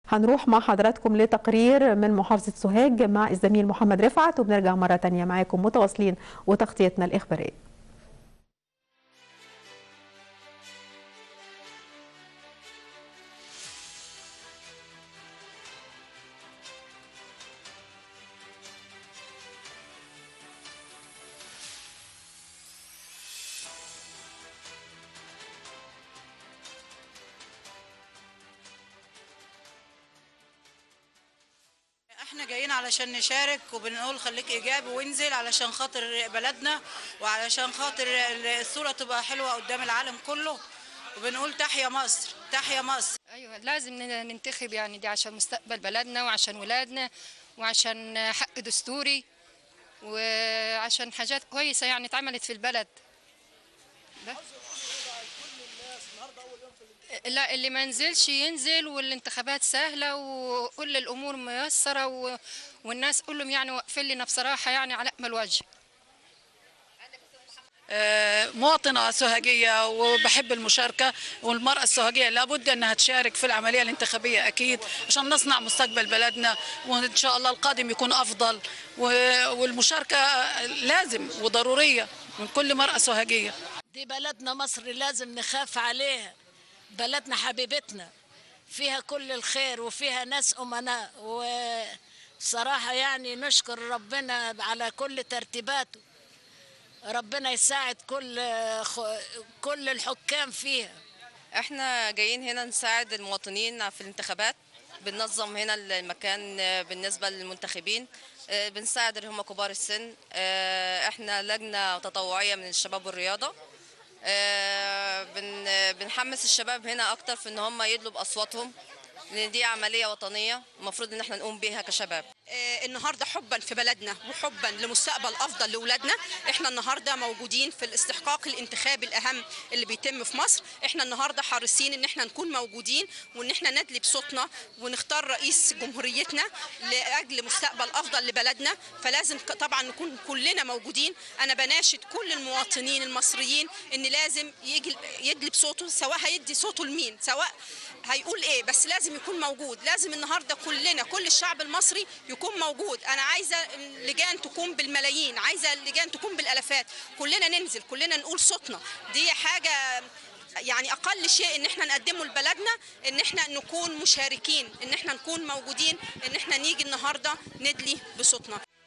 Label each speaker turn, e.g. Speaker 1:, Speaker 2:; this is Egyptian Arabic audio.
Speaker 1: هنروح مع حضراتكم لتقرير من محافظة سوهاج مع الزميل محمد رفعت وبنرجع مرة تانية معاكم متواصلين وتغطيتنا الإخبارية
Speaker 2: احنا جايين علشان نشارك وبنقول خليك ايجابي وانزل علشان خاطر بلدنا وعلشان خاطر الصوره تبقى حلوه قدام العالم كله وبنقول تحيا مصر تحيا مصر
Speaker 3: ايوه لازم ن- ننتخب يعني دي عشان مستقبل بلدنا وعشان ولادنا وعشان حق دستوري وعشان حاجات كويسه يعني اتعملت في البلد ده. لا اللي ما نزلش ينزل والانتخابات سهله وكل الامور ميسره و... والناس كلهم يعني واقفين لنا بصراحه يعني على اكمل وجه
Speaker 2: آه، مواطنة سوهاجية وبحب المشاركة والمرأة السوهاجية لابد أنها تشارك في العملية الانتخابية أكيد عشان نصنع مستقبل بلدنا وإن شاء الله القادم يكون أفضل و- والمشاركة لازم وضرورية من كل مرأة سوهاجية
Speaker 4: دي بلدنا مصر لازم نخاف عليها بلدنا حبيبتنا فيها كل الخير وفيها ناس أمناء وصراحة يعني نشكر ربنا على كل ترتيباته ربنا يساعد كل خ- كل الحكام فيها
Speaker 5: احنا جايين هنا نساعد المواطنين في الانتخابات بننظم هنا المكان بالنسبة للمنتخبين اه، بنساعد اللي هم كبار السن اه، احنا لجنة تطوعية من الشباب والرياضة اه، بن- بنحمس الشباب هنا اكتر في ان هم يدلوا باصواتهم لان دي عملية وطنية المفروض ان احنا نقوم بيها كشباب
Speaker 6: آه، النهارده حبا في بلدنا وحبا لمستقبل افضل لاولادنا احنا النهارده موجودين في الاستحقاق الانتخابي الاهم اللي بيتم في مصر احنا النهارده حريصين ان احنا نكون موجودين وان احنا ندلي بصوتنا ونختار رئيس جمهوريتنا لاجل مستقبل افضل لبلدنا فلازم ك- طبعا نكون كلنا موجودين انا بناشد كل المواطنين المصريين ان لازم يجي يدلي بصوته سواء هيدي صوته لمين سواء هيقول ايه بس لازم يكون موجود لازم النهارده كلنا كل الشعب المصري يكون موجود انا عايزه اللجان تكون بالملايين عايزه اللجان تكون بالالافات كلنا ننزل كلنا نقول صوتنا دي حاجه يعني اقل شيء ان احنا نقدمه لبلدنا ان احنا نكون مشاركين ان احنا نكون موجودين ان احنا نيجي النهارده ندلي بصوتنا